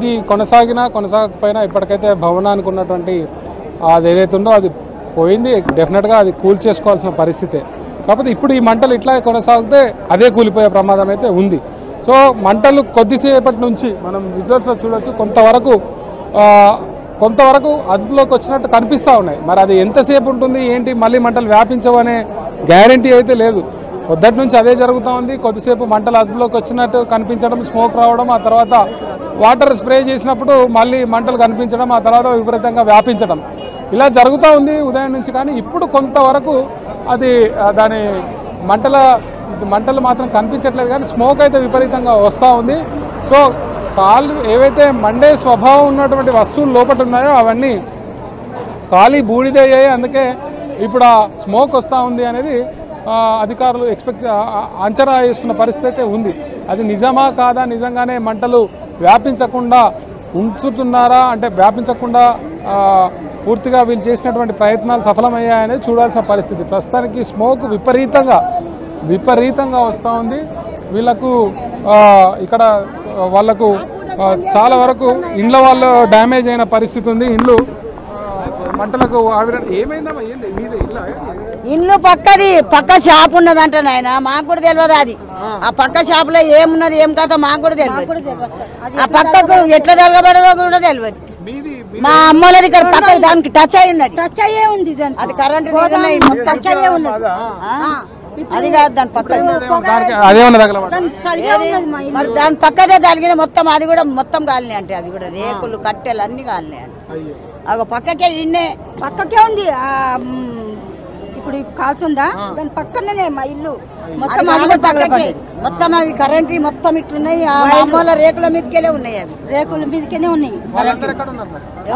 ఇది కొనసాగినా కొనసాగకపోయినా ఇప్పటికైతే భవనానికి ఉన్నటువంటి అది ఏదైతే ఉందో అది పోయింది డెఫినెట్గా అది కూల్ చేసుకోవాల్సిన పరిస్థితే కాకపోతే ఇప్పుడు ఈ మంటలు ఇట్లా కొనసాగితే అదే కూలిపోయే ప్రమాదం అయితే ఉంది సో మంటలు కొద్దిసేపటి నుంచి మనం విజువల్స్లో చూడొచ్చు కొంతవరకు ఆ, కొంతవరకు అదుపులోకి వచ్చినట్టు కనిపిస్తూ ఉన్నాయి మరి అది ఎంతసేపు ఉంటుంది ఏంటి మళ్ళీ మంటలు వ్యాపించవు అనే గ్యారంటీ అయితే లేదు పొద్దుటి నుంచి అదే జరుగుతూ ఉంది కొద్దిసేపు మంటలు అదుపులోకి వచ్చినట్టు కనిపించడం స్మోక్ రావడం ఆ తర్వాత వాటర్ స్ప్రే చేసినప్పుడు మళ్ళీ మంటలు కనిపించడం ఆ తర్వాత విపరీతంగా వ్యాపించడం ఇలా జరుగుతూ ఉంది ఉదయం నుంచి కానీ ఇప్పుడు కొంతవరకు అది ఆ, దాని మంటల మంటలు మాత్రం కనిపించట్లేదు కానీ స్మోక్ అయితే విపరీతంగా వస్తూ ఉంది సో కాళ్ళు ఏవైతే మండే స్వభావం ఉన్నటువంటి వస్తువులు లోపల ఉన్నాయో అవన్నీ ఖాళీ బూడిదయ్యాయి అందుకే ఇప్పుడు ఆ స్మోక్ వస్తూ ఉంది అనేది ఆ, అధికారులు ఎక్స్పెక్ట్ ఆ, ఆ, అంచనా వేస్తున్న పరిస్థితి అయితే ఉంది అది నిజమా కాదా నిజంగానే మంటలు వ్యాపించకుండా ఉంచుతున్నారా అంటే వ్యాపించకుండా ఆ, పూర్తిగా వీళ్ళు చేసినటువంటి ప్రయత్నాలు సఫలమయ్యాయనేది చూడాల్సిన పరిస్థితి ప్రస్తుతానికి స్మోక్ విపరీతంగా విపరీతంగా వస్తూ ఉంది వీళ్ళకు ఆ, ఇక్కడ ఆ, వాళ్ళకు ఆ, చాలా వరకు ఇండ్ల వాళ్ళు డ్యామేజ్ అయిన పరిస్థితి ఉంది ఇండ్లు ఆ, మంటలకు ఆవిడ ఏమైందమ్మా ఏంది మీదే ఇల్లా ఇల్లు పక్కది పక్క షాప్ ఉన్నదంట నాయన మాకు కూడా తెలియదు అది ఆ పక్క షాప్ లో ఏమున్నది ఏం కథ మాకు కూడా తెలియదు ఆ పక్కకు ఎట్లా తగలబడదో కూడా తెలియదు మీది మా అమ్మలది ఇక్కడ పక్క దానికి టచ్ అయి ఉన్నది టచ్ అయ్యే ఉంది దానికి. అది కరెంట్ టచ్ అయ్యే ఉన్నది అది కాదు దాని పక్క దానికి అదేమన్నా తగలబడ దానికి కలిగే ఉన్నది మా ఇల్లు మరి దాని పక్కదే తగిలిన మొత్తం అది కూడా మొత్తం కాలినాయి అంటే అవి కూడా రేకులు కట్టెలు అన్ని కాలినాయి అంటే అయ్యో అవి పక్కకే ఇన్నే పక్కకే ఉంది ఆ, మ్, ఇప్పుడు ఇది కాల్చుందా దాని పక్కనే మా ఇల్లు మొత్తం అది అది కూడా కూడా పక్కకే తగలబడ్డది. మొత్తం అవి కరెంట్ మొత్తం ఇట్లున్నాయి ఆ అమ్మల రేకుల మీదకెళ్ళే ఉన్నాయి అవి రేకుల మీదకేనే ఉన్నాయి వాళ్ళందరూ ఎక్కడ ఉన్నారు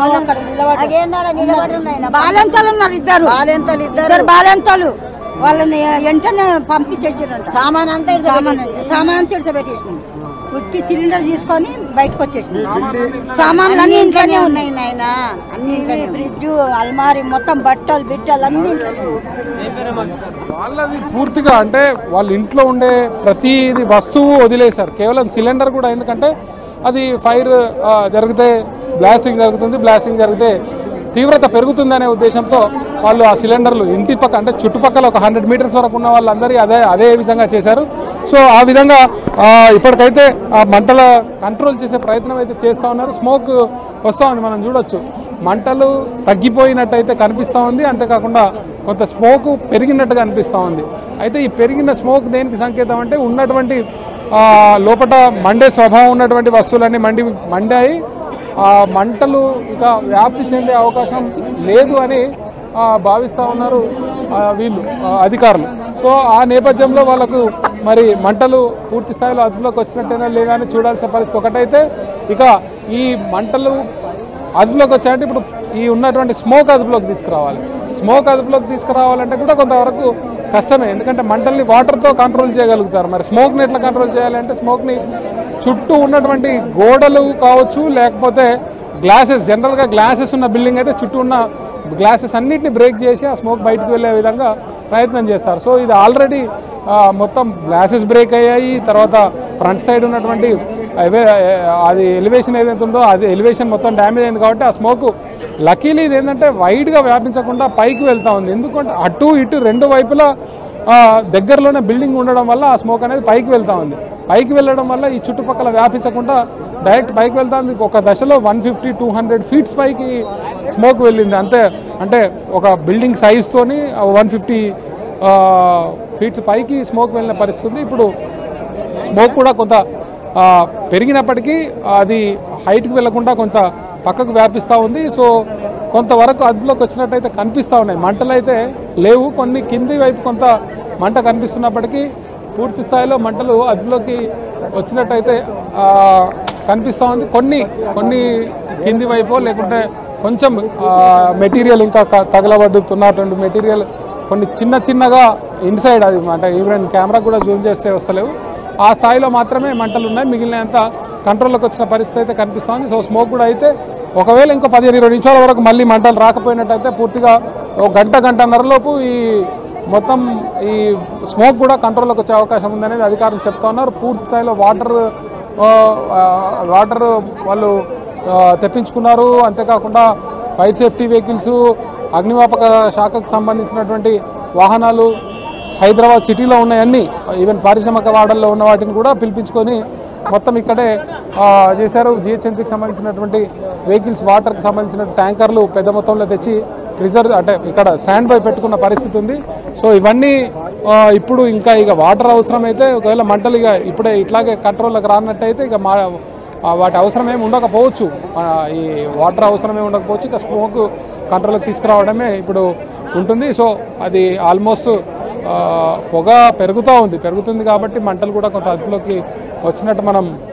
మరి? అదేందాడ నిలబడి ఉన్నాయి నా బాలెంతలు ఉన్నారు ఇద్దరు బాలెంతలు ఇద్దరు ఇద్దరు బాలెంతలు వాళ్ళని వెంటనే పంపించేసారంట సామాన్ అంతా ఇటు సామాన్ సామాన్ అంతా ఇడిచిపెట్టేసింది ఉట్టి సిలిండర్ తీసుకొని బయటకు వచ్చేసింది సామాన్లు అన్ని ఇంట్లోనే ఉన్నాయి ఉన్నాయి నాయన అన్ని ఇంట్లోనే ఉన్నాయి. ఫ్రిడ్జ్ అల్మారి మొత్తం బట్టలు బిట్టలు అన్ని ఇంట్లోనే ఉన్నాయి. వాళ్ళది పూర్తిగా అంటే వాళ్ళ ఇంట్లో ఉండే ప్రతిది వస్తువు వదిలేశారు కేవలం సిలిండర్ కూడా ఎందుకంటే అది ఫైర్ ఆ, జరిగితే బ్లాస్టింగ్ జరుగుతుంది బ్లాస్టింగ్ జరిగితే తీవ్రత పెరుగుతుందనే ఉద్దేశంతో వాళ్ళు ఆ సిలిండర్లు ఇంటి పక్క అంటే చుట్టుపక్కల ఒక హండ్రెడ్ మీటర్స్ వరకు ఉన్న వాళ్ళందరి అదే అదే విధంగా చేశారు సో ఆ విధంగా ఆ, ఇప్పటికైతే ఆ మంటల కంట్రోల్ చేసే ప్రయత్నం అయితే చేస్తూ ఉన్నారు స్మోక్ వస్తూ ఉంది మనం చూడొచ్చు మంటలు తగ్గిపోయినట్టయితే కనిపిస్తూ ఉంది అంతేకాకుండా కొంత స్మోక్ పెరిగినట్టుగా అనిపిస్తూ ఉంది అయితే ఈ పెరిగిన స్మోక్ దేనికి సంకేతం అంటే ఉన్నటువంటి ఆ, లోపట మండే స్వభావం ఉన్నటువంటి వస్తువులన్నీ మండి మండాయి ఆ మంటలు ఇక వ్యాప్తి చెందే అవకాశం లేదు అని ఆ, భావిస్తూ ఉన్నారు ఆ, వీళ్ళు ఆ, అధికారులు సో ఆ నేపథ్యంలో వాళ్ళకు మరి మంటలు పూర్తి స్థాయిలో అదుపులోకి వచ్చినట్టేనా లేదా అని చూడాల్సిన పరిస్థితి ఒకటైతే ఇక ఈ మంటలు అదుపులోకి వచ్చాయంటే ఇప్పుడు ఈ ఉన్నటువంటి స్మోక్ అదుపులోకి తీసుకురావాలి స్మోక్ అదుపులోకి తీసుకురావాలంటే కూడా కొంతవరకు కష్టమే ఎందుకంటే మంటల్ని వాటర్తో కంట్రోల్ చేయగలుగుతారు మరి స్మోక్ని ఎట్లా కంట్రోల్ చేయాలంటే స్మోక్ని చుట్టూ ఉన్నటువంటి గోడలు కావచ్చు లేకపోతే గ్లాసెస్ జనరల్గా గ్లాసెస్ ఉన్న బిల్డింగ్ అయితే చుట్టూ ఉన్న గ్లాసెస్ అన్నిటిని బ్రేక్ చేసి ఆ స్మోక్ బయటకు వెళ్ళే విధంగా ప్రయత్నం చేస్తారు సో ఇది ఆల్రెడీ మొత్తం గ్లాసెస్ బ్రేక్ అయ్యాయి తర్వాత ఫ్రంట్ సైడ్ ఉన్నటువంటి అవే అది ఎలివేషన్ ఏదైతే ఉందో అది ఎలివేషన్ మొత్తం డ్యామేజ్ అయింది కాబట్టి ఆ స్మోక్ లక్కీలీ ఇది ఏంటంటే వైడ్గా వ్యాపించకుండా పైకి వెళ్తా ఉంది ఎందుకంటే అటు ఇటు రెండు వైపులా ఆ, దగ్గరలోనే బిల్డింగ్ ఉండడం వల్ల ఆ స్మోక్ అనేది పైకి వెళ్తా ఉంది పైకి వెళ్ళడం వల్ల ఈ చుట్టుపక్కల వ్యాపించకుండా డైరెక్ట్ పైకి వెళ్తా ఉంది ఒక దశలో one fifty two hundred feets పైకి స్మోక్ వెళ్ళింది అంతే అంటే ఒక బిల్డింగ్ సైజ్తోని వన్ ఫిఫ్టీ ఫీట్స్ పైకి స్మోక్ వెళ్ళిన పరిస్థితి ఉంది. ఇప్పుడు స్మోక్ కూడా కొంత ఆ, పెరిగినప్పటికీ అది హైట్కి వెళ్లకుండా కొంత పక్కకు వ్యాపిస్తూ ఉంది సో కొంతవరకు అదుపులోకి వచ్చినట్టయితే కనిపిస్తూ ఉన్నాయి మంటలు అయితే లేవు కొన్ని కింది వైపు కొంత మంట కనిపిస్తున్నప్పటికీ పూర్తి స్థాయిలో మంటలు అదుపులోకి వచ్చినట్టయితే ఆ, కనిపిస్తూ ఉంది కొన్ని కొన్ని కింది వైపు లేకుంటే కొంచెం మెటీరియల్ ఇంకా క- తగలబడుతున్నటువంటి మెటీరియల్ కొన్ని చిన్న చిన్నగా ఇన్సైడ్ అది అంటే ఈవెన్ కెమెరా కూడా జూమ్ చేస్తే వస్తలేవు ఆ స్థాయిలో మాత్రమే మంటలు ఉన్నాయి మిగిలినంత కంట్రోల్లోకి వచ్చిన పరిస్థితి అయితే కనిపిస్తోంది సో స్మోక్ కూడా అయితే ఒకవేళ ఇంకో పదిహేను ఇరవై నిమిషాల వరకు మళ్ళీ మంటలు రాకపోయినట్టయితే పూర్తిగా ఒక గంట గంటన్నరలోపు ఈ మొత్తం ఈ స్మోక్ కూడా కంట్రోల్లోకి వచ్చే అవకాశం ఉందనేది అధికారులు చెప్తా ఉన్నారు పూర్తి స్థాయిలో వాటర్ వాటర్ వాళ్ళు ఆ, తెప్పించుకున్నారు అంతేకాకుండా ఫైర్ సేఫ్టీ వెహికల్స్ అగ్నిమాపక శాఖకు సంబంధించినటువంటి వాహనాలు హైదరాబాద్ సిటీలో ఉన్నాయన్నీ ఈవెన్ పారిశ్రామిక వాడల్లో ఉన్న వాటిని కూడా పిలిపించుకొని మొత్తం ఇక్కడే ఆ, చేశారు జిహెచ్ఎంసీకి సంబంధించినటువంటి వెహికల్స్ వాటర్కి సంబంధించిన ట్యాంకర్లు పెద్ద మొత్తంలో తెచ్చి రిజర్వ్ అంటే ఇక్కడ స్టాండ్ బై పెట్టుకున్న పరిస్థితి ఉంది సో ఇవన్నీ ఆ, ఇప్పుడు ఇంకా ఇక వాటర్ అవసరమైతే ఒకవేళ మంటలు ఇక ఇప్పుడే ఇట్లాగే కంట్రోల్లోకి రానట్టయితే ఇక మా ఆ, వాటి అవసరం ఏమి ఉండకపోవచ్చు ఆ, ఈ వాటర్ అవసరం ఏమి ఉండకపోవచ్చు ఇక స్మోక్ కంట్రోల్కి తీసుకురావడమే ఇప్పుడు ఉంటుంది సో అది ఆల్మోస్ట్ ఆ, పొగ పెరుగుతూ ఉంది పెరుగుతుంది కాబట్టి మంటలు కూడా కొంత అదుపులోకి వచ్చినట్టు మనం